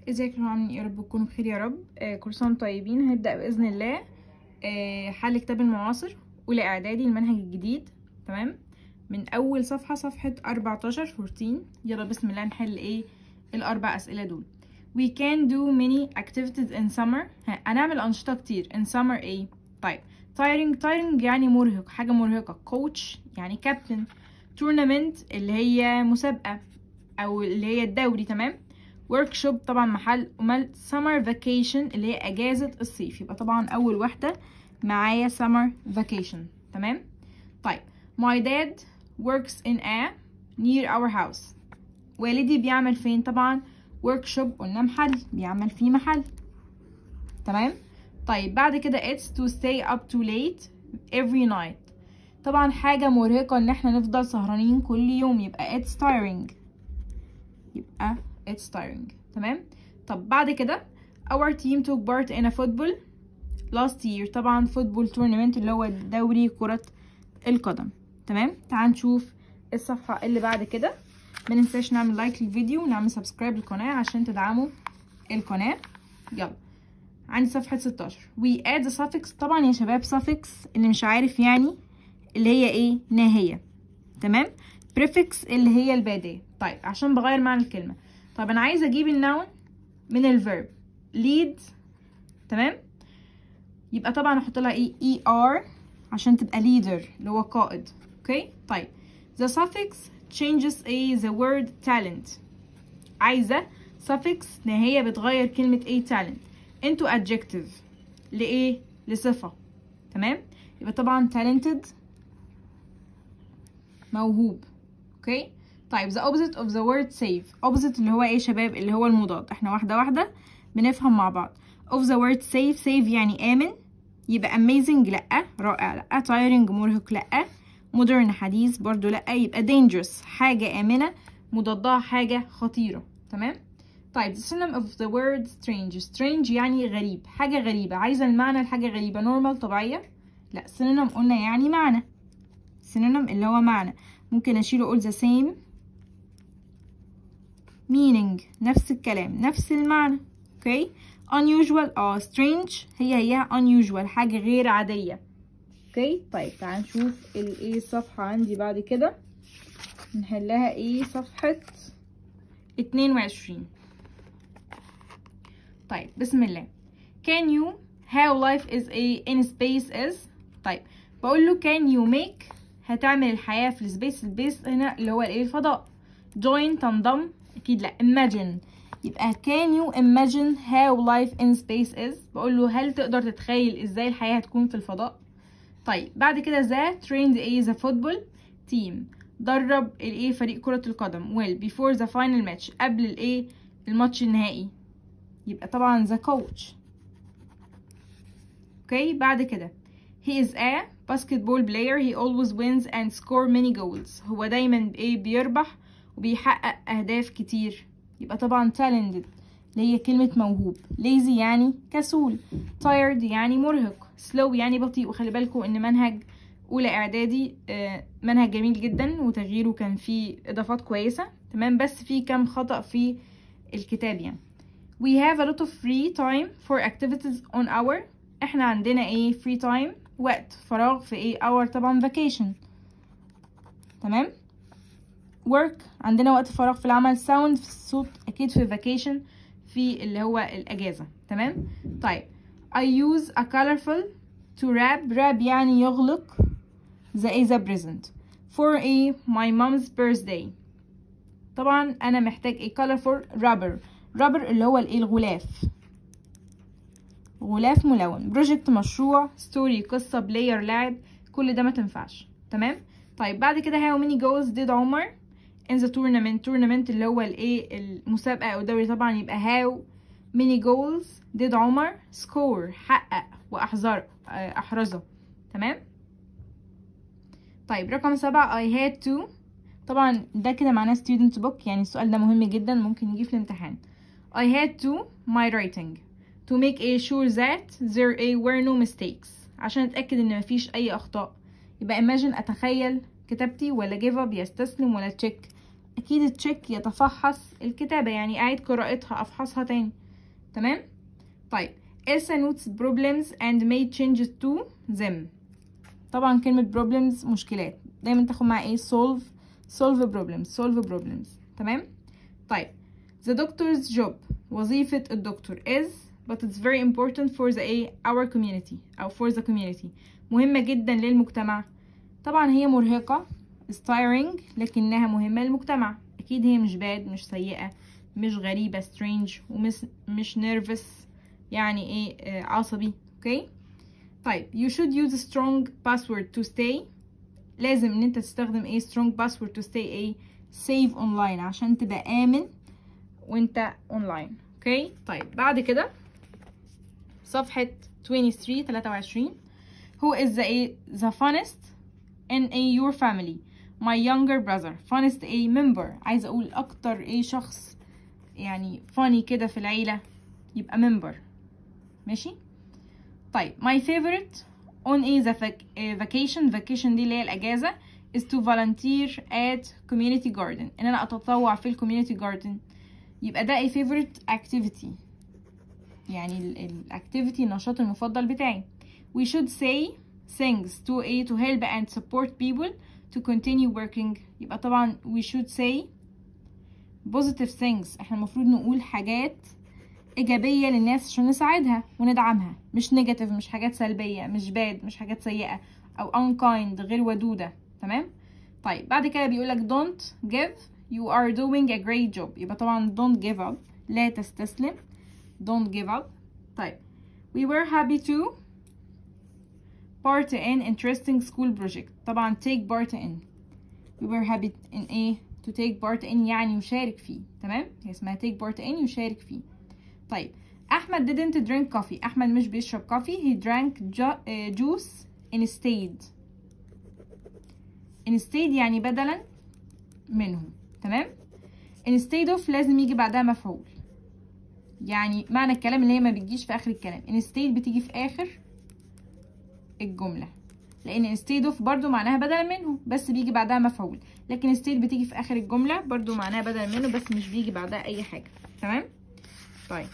ازيكم عاملين ايه يا رب تكونوا بخير يا رب آه كل سنه وانتم طيبين هنبدا باذن الله آه حل كتاب المعاصر اولى اعدادي المنهج الجديد تمام من اول صفحه صفحه 14 14 يلا بسم الله نحل ايه الاربع اسئله دول we can do many activities in summer ها هنعمل انشطه كتير in summer ايه طيب tiring tiring يعني مرهق حاجه مرهقه coach يعني كابتن tournament اللي هي مسابقه او اللي هي الدوري تمام workshop طبعا محل امال summer vacation اللي هي اجازة الصيف يبقى طبعا اول واحدة معايا summer vacation تمام طيب my dad works in a near our house والدي بيعمل فين طبعا workshop قلنا محل بيعمل فيه محل تمام طيب بعد كده it's to stay up too late every night طبعا حاجة مرهقة ان احنا نفضل سهرانين كل يوم يبقى it's tiring يبقى it's tiring تمام طب بعد كده our team took part in a football last year طبعا football tournament اللي هو دوري كرة القدم تمام تعال نشوف الصفحة اللي بعد كده ما ننساش نعمل لايك للفيديو ونعمل سبسكرايب للقناة عشان تدعموا القناة يلا عندي صفحة 16 we add the suffix طبعا يا شباب suffix اللي مش عارف يعني اللي هي ايه ناهية تمام prefix اللي هي البادية طيب عشان بغير معنى الكلمة طب انا عايزه اجيب النون من الفيرب lead تمام يبقى طبعا احط لها ايه اي ار عشان تبقى leader اللي هو قائد اوكي طيب the suffix changes a the word talent عايزه suffix نهايه بتغير كلمه ايه talent into adjective لايه لصفه تمام يبقى طبعا talented موهوب اوكي طيب the opposite of the word save opposite اللي هو ايه يا شباب اللي هو المضاد احنا واحدة واحدة بنفهم مع بعض of the word save save يعني آمن يبقى amazing لأ رائع لأ tiring مرهق لأ modern حديث برضو لأ يبقى dangerous حاجة آمنة مضادها حاجة خطيرة تمام طيب the synonym of the word strange strange يعني غريب حاجة غريبة عايزة المعنى لحاجة غريبة normal طبيعية لأ synonym قلنا يعني معنى synonym اللي هو معنى ممكن أشيله أقول the same meaning نفس الكلام نفس المعنى اوكي okay. unusual اه strange هي هي unusual حاجة غير عادية اوكي okay. طيب تعال نشوف الايه الصفحة عندي بعد كده نحلها ايه صفحة اتنين وعشرين طيب بسم الله can you how life is a in space is طيب بقول له can you make هتعمل الحياة في السبيس البيس هنا اللي هو الايه الفضاء join تنضم اكيد لا imagine يبقى can you imagine how life in space is بقول له هل تقدر تتخيل ازاي الحياة هتكون في الفضاء طيب بعد كده ذا trained a the football team درب الايه فريق كرة القدم well before the final match قبل الايه الماتش النهائي يبقى طبعا the coach اوكي بعد كده he is a basketball player he always wins and score many goals هو دايما ايه بيربح وبيحقق أهداف كتير يبقى طبعا talented اللي هي كلمة موهوب lazy يعني كسول tired يعني مرهق slow يعني بطيء وخلي بالكم ان منهج اولى اعدادي منهج جميل جدا وتغييره كان فيه اضافات كويسة تمام بس فيه كام خطأ في الكتاب يعني we have a lot of free time for activities on our احنا عندنا ايه free time وقت فراغ في ايه our طبعا vacation تمام work عندنا وقت فراغ في العمل sound في الصوت اكيد في vacation في اللي هو الاجازة تمام طيب I use a colorful to wrap wrap يعني يغلق the is a present for a my mom's birthday طبعا انا محتاج a colorful rubber rubber اللي هو الايه الغلاف غلاف ملون بروجكت مشروع ستوري قصة بلاير لاعب كل ده ما تنفعش تمام طيب بعد كده how many goals did عمر in the tournament tournament اللي هو الايه المسابقة او الدوري طبعا يبقى how many goals did عمر score حقق واحذر احرزه تمام طيب رقم سبعة I had to طبعا ده كده معناه student book يعني السؤال ده مهم جدا ممكن يجي في الامتحان I had to my writing to make a sure that there were no mistakes عشان اتأكد ان مفيش اي اخطاء يبقى imagine اتخيل كتابتي ولا give up يستسلم ولا check اكيد تشيك يتفحص الكتابة يعني اعيد قراءتها افحصها تاني تمام طيب Elsa notes problems and made changes to them طبعا كلمة problems مشكلات دايما تاخد مع ايه solve solve problems solve problems تمام طيب the doctor's job وظيفة الدكتور is but it's very important for the a our community أو for the community مهمة جدا للمجتمع طبعا هي مرهقة tiring لكنها مهمة للمجتمع أكيد هي مش bad مش سيئة مش غريبة strange ومش مش nervous يعني ايه آه عصبي اوكي طيب you should use a strong password to stay لازم ان انت تستخدم ايه strong password to stay ايه save online عشان تبقى آمن وانت اونلاين اوكي طيب بعد كده صفحة 23 23 who is the the funnest in a your family my younger brother funnest a member عايزة اقول اكتر ايه شخص يعني funny كده في العيلة يبقى member ماشي طيب my favorite on a the vacation vacation دي اللي هي الاجازة is to volunteer at community garden ان انا اتطوع في الكوميونتي جاردن يبقى ده a favorite activity يعني الاكتيفيتي النشاط المفضل بتاعي we should say things to a to help and support people to continue working يبقى طبعا we should say positive things احنا المفروض نقول حاجات إيجابية للناس عشان نساعدها وندعمها مش نيجاتيف مش حاجات سلبية مش باد مش حاجات سيئة أو unkind غير ودودة تمام طيب بعد كده بيقولك don't give you are doing a great job يبقى طبعا don't give up لا تستسلم don't give up طيب we were happy to part in interesting school project طبعا take part in we were happy in ايه to take part in يعني يشارك فيه تمام هي اسمها take part in يشارك فيه طيب احمد didn't drink coffee احمد مش بيشرب كوفي he drank juice instead instead يعني بدلا منه تمام instead of لازم يجي بعدها مفعول يعني معنى الكلام اللي هي ما بتجيش في اخر الكلام instead بتيجي في اخر الجملة لان instead of برضو معناها بدلا منه بس بيجي بعدها مفعول لكن instead بتيجي في اخر الجملة برضو معناها بدلا منه بس مش بيجي بعدها اي حاجة تمام طيب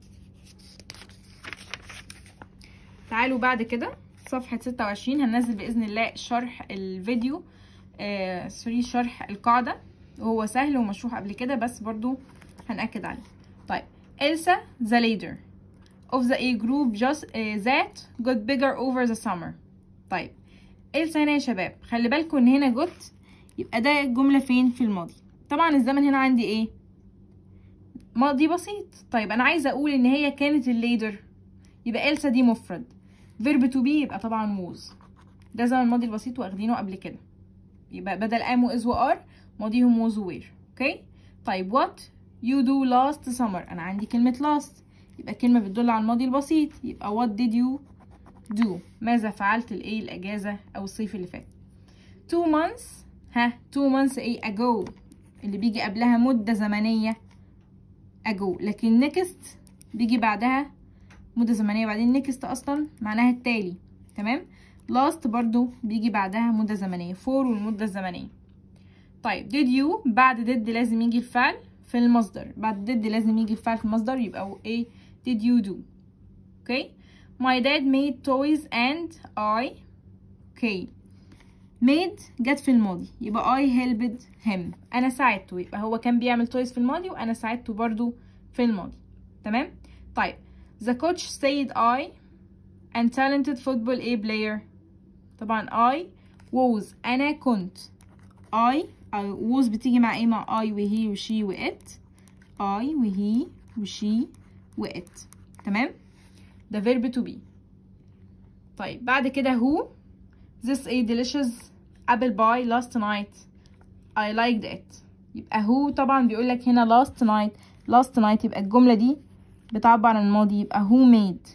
تعالوا بعد كده صفحة ستة وعشرين هننزل بإذن الله شرح الفيديو آه سوري شرح القاعدة وهو سهل ومشروح قبل كده بس برضو هنأكد عليه طيب Elsa the leader of the A group just uh, that got bigger over the summer طيب Elsa هنا يا شباب خلي بالكم ان هنا جوت يبقى ده الجملة فين في الماضي طبعا الزمن هنا عندي ايه ماضي بسيط طيب انا عايزه اقول ان هي كانت الليدر يبقى إلسا دي مفرد فيرب تو بي يبقى طبعا was ده زمن الماضي البسيط واخدينه قبل كده يبقى بدل am و is و are ماضيهم was و were اوكي طيب what you do last summer انا عندي كلمه last يبقى كلمه بتدل على الماضي البسيط يبقى what did you do ماذا فعلت الايه الاجازه او الصيف اللي فات two months ها two months ايه ago اللي بيجي قبلها مده زمنيه ago لكن next بيجي بعدها مدة زمنية بعدين next أصلا معناها التالي تمام last برضو بيجي بعدها مدة زمنية for والمدة الزمنية طيب did you بعد did لازم يجي الفعل في المصدر بعد did لازم يجي الفعل في المصدر يبقى ايه did you do okay my dad made toys and I okay made جت في الماضي يبقى I helped him أنا ساعدته يبقى هو كان بيعمل toys في الماضي وأنا ساعدته برضو في الماضي تمام طيب the coach said I and talented football A player طبعا I was أنا كنت I أو was بتيجي مع ايه مع I وهي وشي وإت I وهي وشي وإت تمام ده verb to be طيب بعد كده who This a delicious apple pie last night. I liked it. يبقى who طبعا بيقول لك هنا last night last night يبقى الجملة دي بتعبر عن الماضي يبقى who made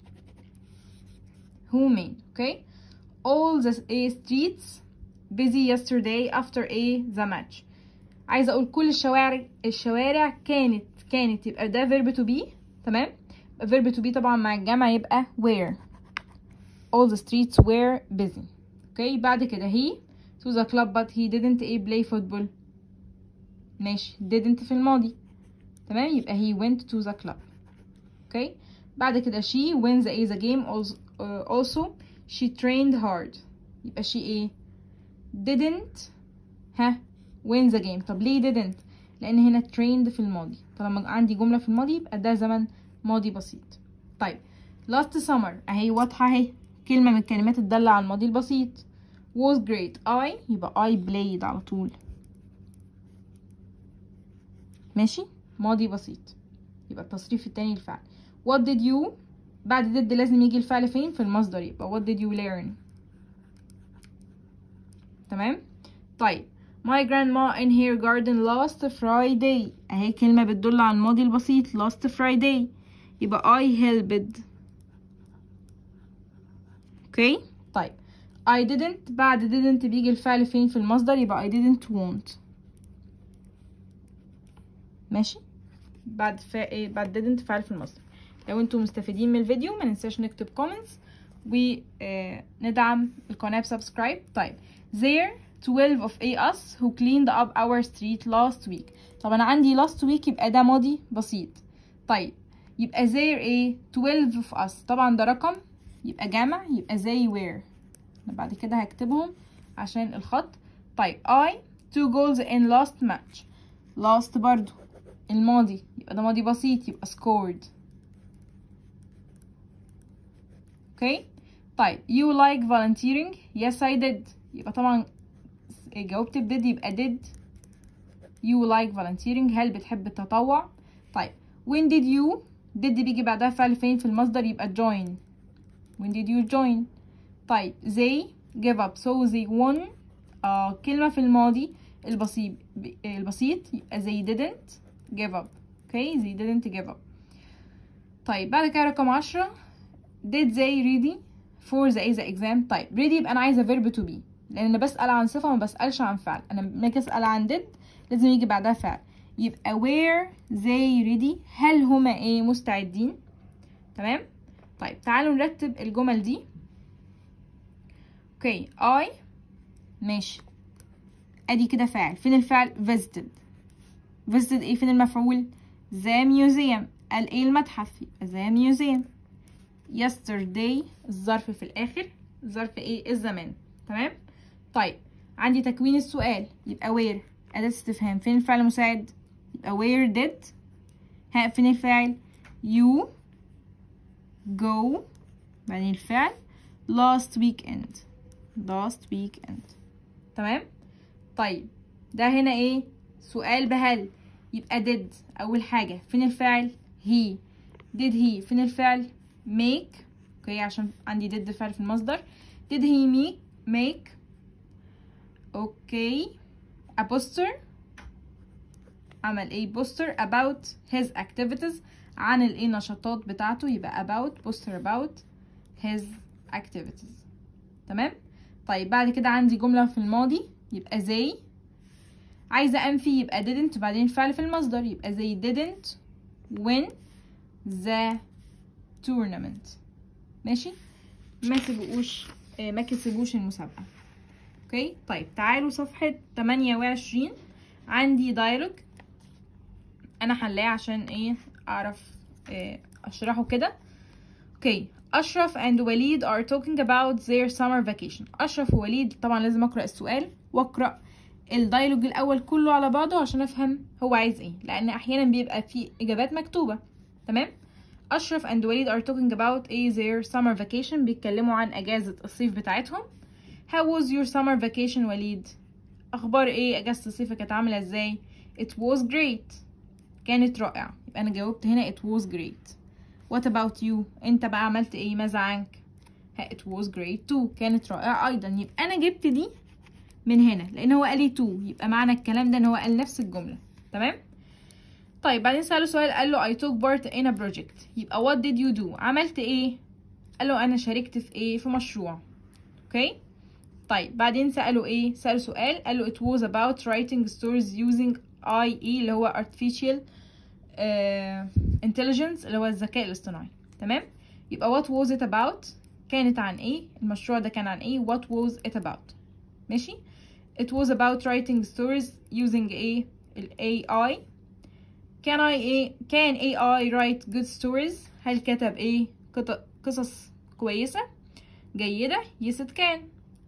who made okay all the a streets busy yesterday after a the match عايزة أقول كل الشوارع الشوارع كانت كانت يبقى ده verb to be تمام verb to be طبعا مع الجمع يبقى where all the streets were busy okay بعد كده he to the club but he didn't a play football ماشي didn't في الماضي تمام يبقى he went to the club اوكي بعد كده she wins a the game also, uh, also she trained hard يبقى she ايه didn't ها win the game طب ليه didn't لان هنا trained في الماضي طالما عندي جملة في الماضي يبقى ده زمن ماضي بسيط طيب last summer اهي واضحة اهي كلمة من الكلمات الدالة على الماضي البسيط was great I يبقى I played على طول ماشي ماضي بسيط يبقى التصريف التاني للفعل what did you بعد did لازم يجي الفعل فين في المصدر يبقى what did you learn تمام طيب my grandma in her garden last Friday اهي كلمة بتدل على الماضي البسيط last Friday يبقى I helped اوكي طيب I didn't بعد didn't بيجي الفعل فين في المصدر يبقى I didn't want ماشي بعد فا... إيه بعد didn't فعل في المصدر لو انتم مستفيدين من الفيديو ما ننساش نكتب comments وندعم القناة بسبسكرايب طيب there 12 of us who cleaned up our street last week طب انا عندي last week يبقى ده ماضي بسيط طيب يبقى there ايه 12 of us طبعا ده رقم يبقى جمع يبقى they were بعد كده هكتبهم عشان الخط طيب I two goals in last match last برضو الماضي يبقى ده ماضي بسيط يبقى scored اوكي طيب you like volunteering yes I did يبقى طبعا جاوبت ب did يبقى did you like volunteering هل بتحب التطوع طيب when did you did بيجي بعدها فعل فين في المصدر يبقى join when did you join طيب they give up so they won آه كلمة في الماضي البسيط البسيط يبقى they didn't give up okay they didn't give up طيب بعد كده رقم عشرة did they ready for the the exam طيب ready يبقى أنا عايزة verb to be لأن أنا بسأل عن صفة ما بسألش عن فعل أنا لما أجي أسأل عن did لازم يجي بعدها فعل يبقى were they ready هل هما ايه مستعدين تمام طيب تعالوا نرتب الجمل دي اوكي I ماشي ادي كده فاعل فين الفعل visited visited ايه فين المفعول the museum قال ايه المتحف يبقى the museum yesterday الظرف في الاخر ظرف ايه الزمان تمام طيب عندي تكوين السؤال يبقى where أداة استفهام فين الفعل المساعد يبقى where did ها فين الفاعل you go بعدين الفعل last weekend last weekend تمام طيب ده هنا ايه سؤال بهل يبقى did اول حاجة فين الفاعل he did he فين الفعل make اوكي عشان عندي did فعل في المصدر did he make make اوكي a poster عمل ايه poster about his activities عن الايه نشاطات بتاعته يبقى about poster about his activities تمام طيب بعد كده عندي جملة في الماضي يبقى they عايزة أنفي يبقى didn't بعدين فعل في المصدر يبقى they didn't win the tournament ماشي ما تبقوش ما كسبوش المسابقة اوكي طيب تعالوا صفحة 28 عندي دايلوج انا حلاه عشان ايه اعرف إيه اشرحه كده اوكي اشرف and وليد are talking about their summer vacation اشرف ووليد طبعا لازم اقرا السؤال واقرا الدايلوج الاول كله على بعضه عشان افهم هو عايز ايه لان احيانا بيبقى في اجابات مكتوبه تمام اشرف and وليد are talking about ايه their summer vacation بيتكلموا عن اجازه الصيف بتاعتهم how was your summer vacation وليد اخبار ايه اجازه الصيف كانت عامله ازاي it was great كانت رائعة يبقى أنا جاوبت هنا it was great what about you أنت بقى عملت إيه ماذا عنك ها it was great too كانت رائعة أيضا يبقى أنا جبت دي من هنا لأن هو قال لي to يبقى معنى الكلام ده إن هو قال نفس الجملة تمام طيب بعدين سأله سؤال قال له I took part in a project يبقى what did you do عملت إيه قال له أنا شاركت في إيه في مشروع أوكي طيب بعدين سأله إيه سأله سؤال قال له it was about writing stories using IE اللي هو artificial uh, intelligence اللي هو الذكاء الاصطناعي تمام يبقى what was it about كانت عن ايه المشروع ده كان عن ايه what was it about ماشي it was about writing stories using ايه ال AI can I ايه can AI write good stories هل كتب ايه قط- قصص كويسة جيدة yes it can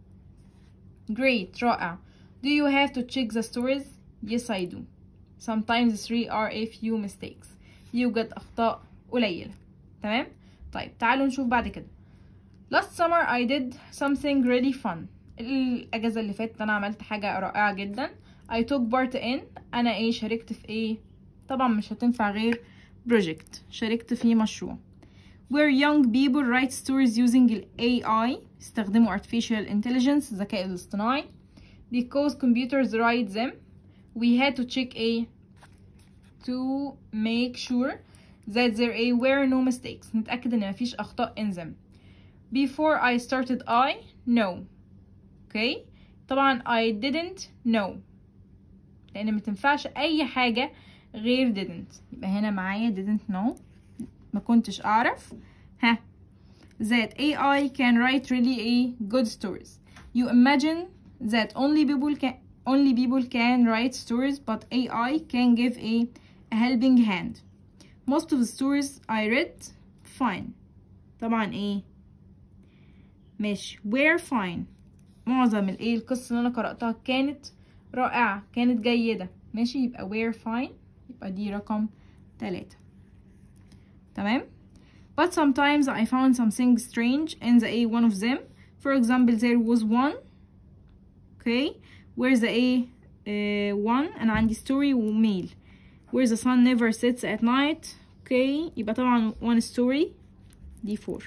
great رائع do you have to check the stories yes I do sometimes three are a few mistakes يوجد أخطاء قليلة تمام طيب تعالوا نشوف بعد كده last summer I did something really fun الأجازة اللي فاتت أنا عملت حاجة رائعة جدا I took part in أنا إيه شاركت في إيه طبعا مش هتنفع غير project شاركت في مشروع where young people write stories using ال AI استخدموا artificial intelligence الذكاء الاصطناعي because computers write them we had to check a to make sure that there a were no mistakes نتأكد ان مفيش أخطاء in them before I started I no okay طبعا I didn't know لأن متنفعش أي حاجة غير didn't يبقى هنا معايا didn't know ما كنتش أعرف ها that AI can write really a good stories you imagine that only people can only people can write stories but AI can give a, a helping hand most of the stories I read fine طبعا ايه ماشي were fine معظم الايه القصة اللي انا قرأتها كانت رائعة كانت جيدة ماشي يبقى were fine يبقى دي رقم تلاتة تمام but sometimes I found something strange in the A one of them for example there was one okay where the A uh, one أنا عندي story وميل where the sun never sets at night okay يبقى طبعا one story دي four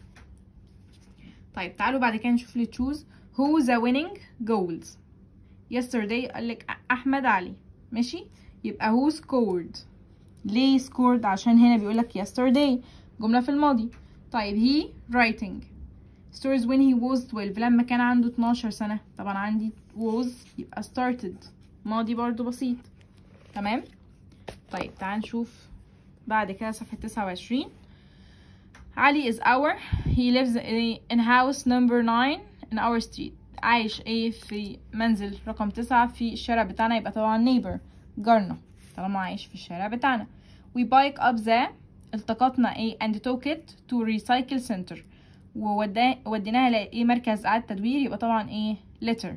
طيب تعالوا بعد كده نشوف لي choose who the winning goals yesterday قالك أحمد علي ماشي يبقى who scored ليه scored عشان هنا بيقولك yesterday جملة في الماضي طيب he writing stories when he was 12 لما كان عنده 12 سنة طبعا عندي was يبقى started ماضي برضو بسيط تمام طيب تعال نشوف بعد كده صفحة 29 علي is our he lives in house number 9 in our street عايش ايه في منزل رقم تسعة في الشارع بتاعنا يبقى طبعا neighbor جارنا طالما عايش في الشارع بتاعنا we bike up the التقطنا ايه and took it to recycle center ووديناها لايه مركز اعادة تدوير يبقى طبعا ايه letter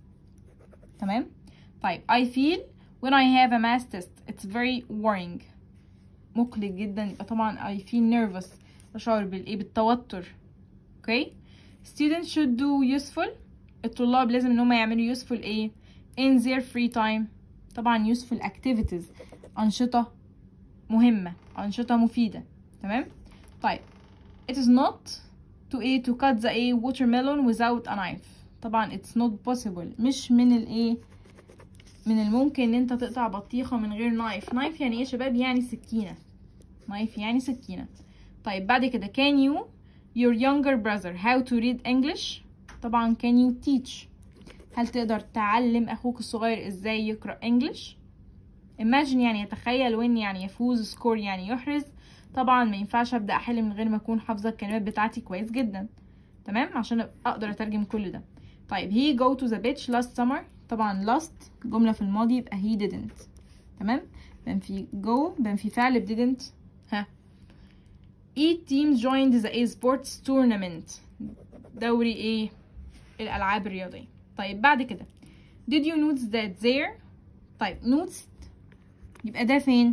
تمام طيب I feel when I have a math test it's very worrying مقلق جدا يبقى طبعا I feel nervous بشعر بالايه بالتوتر okay students should do useful الطلاب لازم ان هم يعملوا useful ايه in their free time طبعا useful activities أنشطة مهمة أنشطة مفيدة تمام طيب it is not to a to cut the a watermelon without a knife طبعا it's not possible مش من الايه من الممكن ان انت تقطع بطيخة من غير نايف نايف يعني ايه يا شباب يعني سكينة نايف يعني سكينة طيب بعد كده can you your younger brother how to read English طبعا can you teach هل تقدر تعلم اخوك الصغير ازاي يقرأ English imagine يعني يتخيل وين يعني يفوز score يعني يحرز طبعا ما ينفعش ابدا احل من غير ما اكون حافظه الكلمات بتاعتي كويس جدا تمام عشان اقدر اترجم كل ده طيب he go to the beach last summer طبعا last جمله في الماضي يبقى he didn't تمام بنفي go بنفي فعل didn't ها eight teams joined the A sports tournament دوري ايه الالعاب الرياضيه طيب بعد كده did you notice that there طيب noticed يبقى ده فين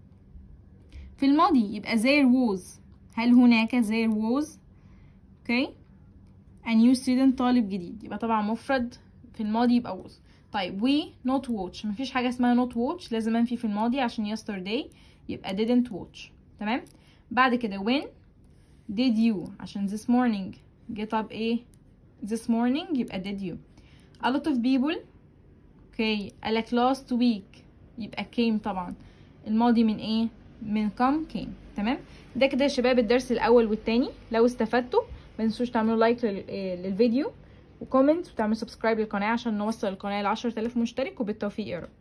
في الماضي يبقى there was هل هناك there was okay a new student طالب جديد يبقى طبعا مفرد في الماضي يبقى was طيب we not watch مفيش حاجة اسمها not watch لازم انفي في الماضي عشان yesterday يبقى didn't watch تمام بعد كده when did you عشان this morning get up ايه this morning يبقى did you a lot of people okay قالك last week يبقى came طبعا الماضي من ايه من come came تمام ده كده يا شباب الدرس الاول والتاني لو استفدتوا ما تنسوش تعملوا لايك للفيديو وكومنت وتعملوا سبسكرايب للقناه عشان نوصل القناه ل 10000 مشترك وبالتوفيق يا رب